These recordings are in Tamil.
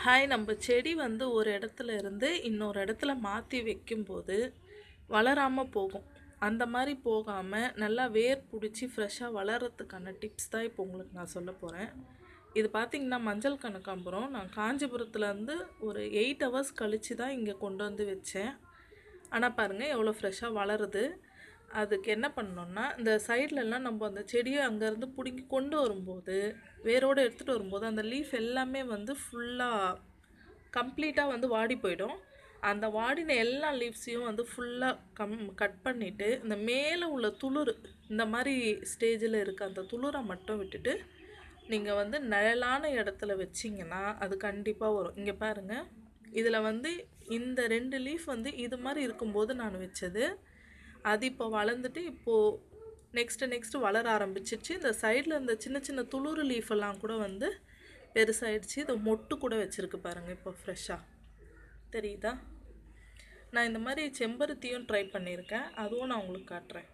ஹாய் நம்ம செடி வந்து ஒரு இடத்துல இருந்து இன்னொரு இடத்துல மாற்றி வைக்கும்போது வளராமல் போகும் அந்த மாதிரி போகாமல் நல்லா வேர் பிடிச்சி ஃப்ரெஷ்ஷாக வளர்கிறதுக்கான டிப்ஸ் தான் இப்போ உங்களுக்கு நான் சொல்ல போகிறேன் இது பார்த்திங்கன்னா மஞ்சள் கனகாம்பரம் நான் காஞ்சிபுரத்துலேருந்து ஒரு எயிட் ஹவர்ஸ் கழித்து தான் இங்கே கொண்டு வந்து வச்சேன் ஆனால் பாருங்கள் எவ்வளோ ஃப்ரெஷ்ஷாக வளருது அதுக்கு என்ன பண்ணோம்னா இந்த சைட்லலாம் நம்ம அந்த செடியை அங்கேருந்து பிடுங்கி கொண்டு வரும்போது வேரோடு எடுத்துகிட்டு வரும்போது அந்த லீஃப் எல்லாமே வந்து ஃபுல்லாக கம்ப்ளீட்டாக வந்து வாடி போயிடும் அந்த வாடின எல்லா லீவ்ஸையும் வந்து ஃபுல்லாக கம் கட் பண்ணிவிட்டு இந்த மேலே உள்ள துளிர் இந்த மாதிரி ஸ்டேஜில் இருக்க அந்த துளிரை மட்டும் விட்டுட்டு நீங்கள் வந்து நிழலான இடத்துல வச்சிங்கன்னா அது கண்டிப்பாக வரும் இங்கே பாருங்கள் இதில் வந்து இந்த ரெண்டு லீஃப் வந்து இது மாதிரி இருக்கும்போது நான் வச்சது அது இப்போ வளர்ந்துட்டு இப்போது நெக்ஸ்ட்டு நெக்ஸ்ட்டு வளர ஆரம்பிச்சிருச்சு இந்த சைடில் இந்த சின்ன சின்ன துளுறு லீஃப் எல்லாம் கூட வந்து பெருசாகிடுச்சு இது மொட்டு கூட வச்சுருக்கு பாருங்கள் இப்போ ஃப்ரெஷ்ஷாக தெரியுதா நான் இந்த மாதிரி செம்பருத்தியும் ட்ரை பண்ணியிருக்கேன் அதுவும் நான் உங்களுக்கு காட்டுறேன்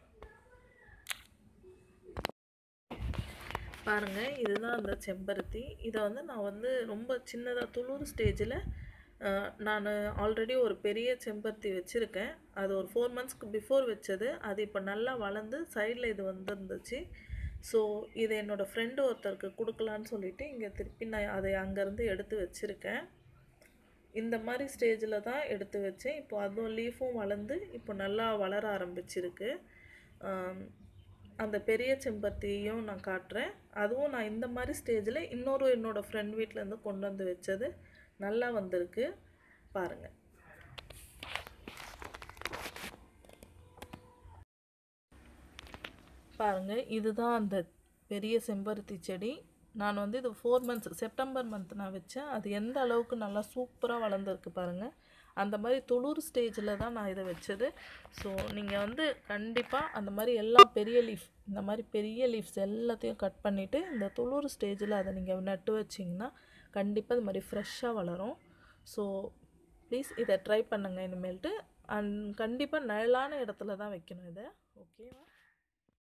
பாருங்கள் இதுதான் அந்த செம்பருத்தி இதை வந்து நான் வந்து ரொம்ப சின்னதாக துளுர் ஸ்டேஜில் நான் ஆல்ரெடி ஒரு பெரிய செம்பருத்தி வச்சுருக்கேன் அது ஒரு ஃபோர் மந்த்ஸ்க்கு பிஃபோர் வச்சது அது இப்போ நல்லா வளர்ந்து சைடில் இது வந்துருந்துச்சு ஸோ இதை என்னோடய ஃப்ரெண்டு ஒருத்தருக்கு கொடுக்கலான்னு சொல்லிவிட்டு இங்கே திருப்பி நான் அதை அங்கேருந்து எடுத்து வச்சுருக்கேன் இந்த மாதிரி ஸ்டேஜில் தான் எடுத்து வச்சேன் இப்போ அதுவும் லீஃபும் வளர்ந்து இப்போ நல்லா வளர ஆரம்பிச்சிருக்கு அந்த பெரிய செம்பருத்தியும் நான் காட்டுறேன் அதுவும் நான் இந்த மாதிரி ஸ்டேஜில் இன்னொரு என்னோடய ஃப்ரெண்ட் வீட்டிலேருந்து கொண்டு வந்து வச்சது நல்லா வந்திருக்கு பாருங்கள் பாருங்கள் இதுதான் அந்த பெரிய செம்பருத்தி செடி நான் வந்து இது ஃபோர் மந்த்ஸ் செப்டம்பர் மந்த் நான் வச்சேன் அது எந்த அளவுக்கு நல்லா சூப்பராக வளர்ந்துருக்கு பாருங்கள் அந்த மாதிரி துளுர் ஸ்டேஜில் தான் நான் இதை வச்சது ஸோ நீங்கள் வந்து கண்டிப்பாக அந்த மாதிரி எல்லா பெரிய லீஃப் இந்த மாதிரி பெரிய லீஃப்ஸ் எல்லாத்தையும் கட் பண்ணிவிட்டு இந்த துளுர் ஸ்டேஜில் அதை நீங்கள் நட்டு வச்சிங்கன்னா கண்டிப்பாக இது மாதிரி ஃப்ரெஷ்ஷாக வளரும் ஸோ ப்ளீஸ் இதை ட்ரை பண்ணுங்கள் இனிமேல்ட்டு அண்ட் கண்டிப்பாக நிழலான இடத்துல தான் வைக்கணும் இதை ஓகேவா